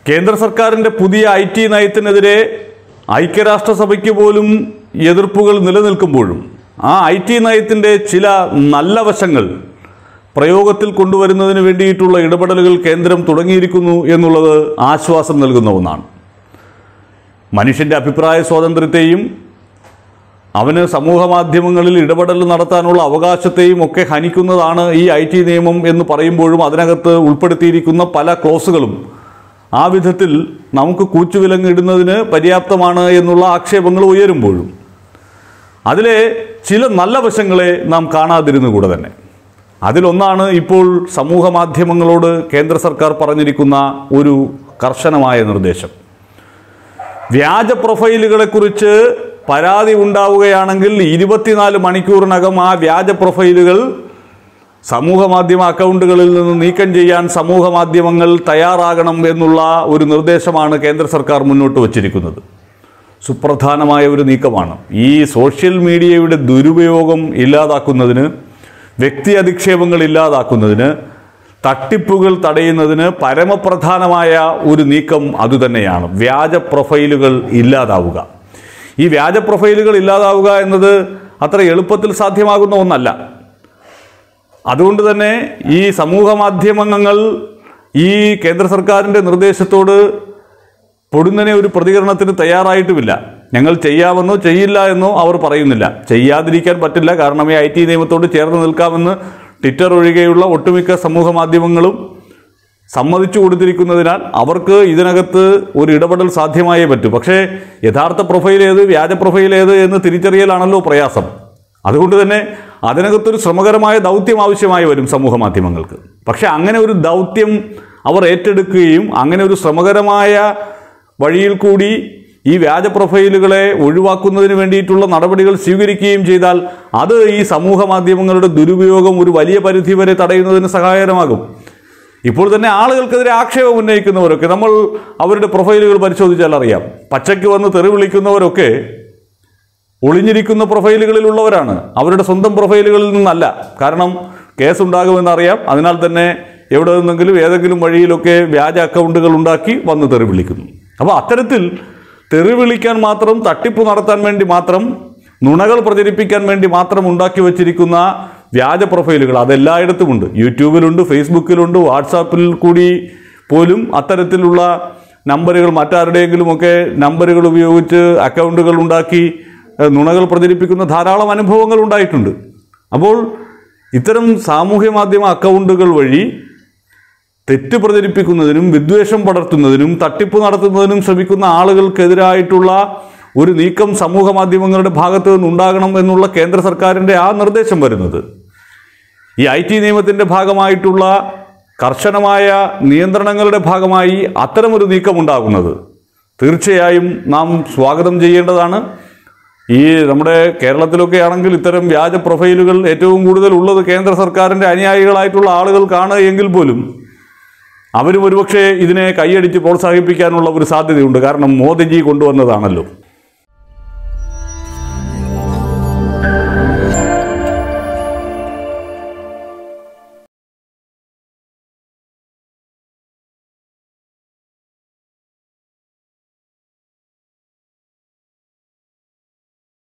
കേന്ദ്ര സർക്കാരിൻ്റെ പുതിയ ഐ ടി നയത്തിനെതിരെ ഐക്യരാഷ്ട്രസഭയ്ക്ക് പോലും എതിർപ്പുകൾ നിലനിൽക്കുമ്പോഴും ആ ഐ ടി നയത്തിൻ്റെ ചില നല്ല വശങ്ങൾ പ്രയോഗത്തിൽ കൊണ്ടുവരുന്നതിന് വേണ്ടിയിട്ടുള്ള ഇടപെടലുകൾ കേന്ദ്രം തുടങ്ങിയിരിക്കുന്നു എന്നുള്ളത് ആശ്വാസം നൽകുന്ന ഒന്നാണ് മനുഷ്യൻ്റെ അഭിപ്രായ സ്വാതന്ത്ര്യത്തെയും അവന് സമൂഹ മാധ്യമങ്ങളിൽ ഇടപെടൽ നടത്താനുള്ള അവകാശത്തെയും ഒക്കെ ഹനിക്കുന്നതാണ് ഈ ഐ ടി നിയമം എന്ന് പറയുമ്പോഴും അതിനകത്ത് ഉൾപ്പെടുത്തിയിരിക്കുന്ന പല ക്ലോസുകളും ആ വിധത്തിൽ നമുക്ക് കൂച്ചുവിലങ്ങിടുന്നതിന് പര്യാപ്തമാണ് എന്നുള്ള ആക്ഷേപങ്ങൾ ഉയരുമ്പോഴും അതിലെ ചില നല്ല വശങ്ങളെ നാം കാണാതിരുന്നുകൂടെ തന്നെ അതിലൊന്നാണ് ഇപ്പോൾ സമൂഹ മാധ്യമങ്ങളോട് കേന്ദ്ര സർക്കാർ പറഞ്ഞിരിക്കുന്ന ഒരു കർശനമായ നിർദ്ദേശം വ്യാജ പ്രൊഫൈലുകളെക്കുറിച്ച് പരാതി ഉണ്ടാവുകയാണെങ്കിൽ ഇരുപത്തിനാല് മണിക്കൂറിനകം ആ വ്യാജ പ്രൊഫൈലുകൾ സമൂഹ മാധ്യമ അക്കൗണ്ടുകളിൽ നിന്ന് നീക്കം ചെയ്യാൻ സമൂഹ മാധ്യമങ്ങൾ തയ്യാറാകണം എന്നുള്ള ഒരു നിർദ്ദേശമാണ് കേന്ദ്ര സർക്കാർ മുന്നോട്ട് വച്ചിരിക്കുന്നത് സുപ്രധാനമായ ഒരു നീക്കമാണ് ഈ സോഷ്യൽ മീഡിയയുടെ ദുരുപയോഗം ഇല്ലാതാക്കുന്നതിന് വ്യക്തി അധിക്ഷേപങ്ങൾ ഇല്ലാതാക്കുന്നതിന് തട്ടിപ്പുകൾ തടയുന്നതിന് പരമപ്രധാനമായ ഒരു നീക്കം അതുതന്നെയാണ് വ്യാജ പ്രൊഫൈലുകൾ ഇല്ലാതാവുക ഈ വ്യാജ പ്രൊഫൈലുകൾ ഇല്ലാതാവുക എന്നത് അത്ര എളുപ്പത്തിൽ സാധ്യമാകുന്ന ഒന്നല്ല അതുകൊണ്ട് തന്നെ ഈ സമൂഹ മാധ്യമങ്ങൾ ഈ കേന്ദ്ര സർക്കാരിൻ്റെ നിർദ്ദേശത്തോട് പൊടുന്നനെ ഒരു പ്രതികരണത്തിന് തയ്യാറായിട്ടുമില്ല ഞങ്ങൾ ചെയ്യാമെന്നോ ചെയ്യില്ല എന്നോ അവർ പറയുന്നില്ല ചെയ്യാതിരിക്കാൻ പറ്റില്ല കാരണം ഈ ഐ ടി നിയമത്തോട് ചേർന്ന് നിൽക്കാമെന്ന് ട്വിറ്റർ ഒഴികെയുള്ള ഒട്ടുമിക്ക സമൂഹ മാധ്യമങ്ങളും സമ്മതിച്ചു കൊടുത്തിരിക്കുന്നതിനാൽ അവർക്ക് ഇതിനകത്ത് ഒരു ഇടപെടൽ സാധ്യമായേ പറ്റൂ പക്ഷേ യഥാർത്ഥ പ്രൊഫൈൽ ഏത് വ്യാജ പ്രൊഫൈൽ ഏത് എന്ന് തിരിച്ചറിയലാണല്ലോ പ്രയാസം അതുകൊണ്ട് തന്നെ അതിനകത്തൊരു ശ്രമകരമായ ദൗത്യം ആവശ്യമായി വരും സമൂഹ മാധ്യമങ്ങൾക്ക് പക്ഷേ അങ്ങനെ ഒരു ദൗത്യം അവർ ഏറ്റെടുക്കുകയും അങ്ങനെ ഒരു ശ്രമകരമായ വഴിയിൽ കൂടി ഈ വ്യാജ പ്രൊഫൈലുകളെ ഒഴിവാക്കുന്നതിന് വേണ്ടിയിട്ടുള്ള നടപടികൾ സ്വീകരിക്കുകയും ചെയ്താൽ അത് ഈ സമൂഹ മാധ്യമങ്ങളുടെ ദുരുപയോഗം ഒരു വലിയ പരിധി വരെ തടയുന്നതിന് സഹായകരമാകും ഇപ്പോൾ തന്നെ ആളുകൾക്കെതിരെ ആക്ഷേപം ഉന്നയിക്കുന്നവരൊക്കെ നമ്മൾ അവരുടെ പ്രൊഫൈലുകൾ പരിശോധിച്ചാൽ അറിയാം പച്ചയ്ക്ക് വന്ന് തെറി വിളിക്കുന്നവരൊക്കെ ഒളിഞ്ഞിരിക്കുന്ന പ്രൊഫൈലുകളിലുള്ളവരാണ് അവരുടെ സ്വന്തം പ്രൊഫൈലുകളിൽ നിന്നല്ല കാരണം കേസുണ്ടാകുമെന്നറിയാം അതിനാൽ തന്നെ എവിടെ നിന്നെങ്കിലും ഏതെങ്കിലും വഴിയിലൊക്കെ വ്യാജ അക്കൗണ്ടുകൾ ഉണ്ടാക്കി വന്ന് തെറി വിളിക്കുന്നു അപ്പോൾ അത്തരത്തിൽ തെറി വിളിക്കാൻ മാത്രം തട്ടിപ്പ് നടത്താൻ വേണ്ടി മാത്രം നുണകൾ പ്രചരിപ്പിക്കാൻ വേണ്ടി മാത്രം ഉണ്ടാക്കി വച്ചിരിക്കുന്ന വ്യാജ പ്രൊഫൈലുകൾ അതെല്ലായിടത്തുമുണ്ട് യൂട്യൂബിലുണ്ട് ഫേസ്ബുക്കിലുണ്ട് വാട്സാപ്പിൽ കൂടി പോലും അത്തരത്തിലുള്ള നമ്പറുകൾ മറ്റാരുടെയെങ്കിലുമൊക്കെ നമ്പറുകൾ ഉപയോഗിച്ച് അക്കൗണ്ടുകൾ ഉണ്ടാക്കി ഏഹ്, നുണകൾ പ്രചരിപ്പിക്കുന്ന ധാരാളം അനുഭവങ്ങൾ ഉണ്ടായിട്ടുണ്ട് അപ്പോൾ ഇത്തരം സാമൂഹ്യ മാധ്യമ അക്കൗണ്ടുകൾ വഴി തെറ്റ് പ്രചരിപ്പിക്കുന്നതിനും വിദ്വേഷം പടർത്തുന്നതിനും തട്ടിപ്പ് നടത്തുന്നതിനും ശ്രമിക്കുന്ന ആളുകൾക്കെതിരായിട്ടുള്ള ഒരു നീക്കം സമൂഹ മാധ്യമങ്ങളുടെ ഭാഗത്തു നിന്നുണ്ടാകണം എന്നുള്ള കേന്ദ്ര സർക്കാരിൻ്റെ ആ നിർദ്ദേശം വരുന്നത് ഈ ഐ ടി നിയമത്തിൻ്റെ ഭാഗമായിട്ടുള്ള കർശനമായ നിയന്ത്രണങ്ങളുടെ ഭാഗമായി അത്തരമൊരു നീക്കം ഉണ്ടാകുന്നത് തീർച്ചയായും നാം സ്വാഗതം ചെയ്യേണ്ടതാണ് ഈ നമ്മുടെ കേരളത്തിലൊക്കെ ആണെങ്കിൽ ഇത്തരം വ്യാജ പ്രൊഫൈലുകൾ ഏറ്റവും കൂടുതൽ ഉള്ളത് കേന്ദ്ര സർക്കാരിൻ്റെ അനുയായികളായിട്ടുള്ള ആളുകൾക്കാണ് എങ്കിൽ പോലും അവരും ഒരുപക്ഷെ ഇതിനെ കൈയടിച്ച് പ്രോത്സാഹിപ്പിക്കാനുള്ള ഒരു സാധ്യതയുണ്ട് കാരണം മോദിജി കൊണ്ടുവന്നതാണല്ലോ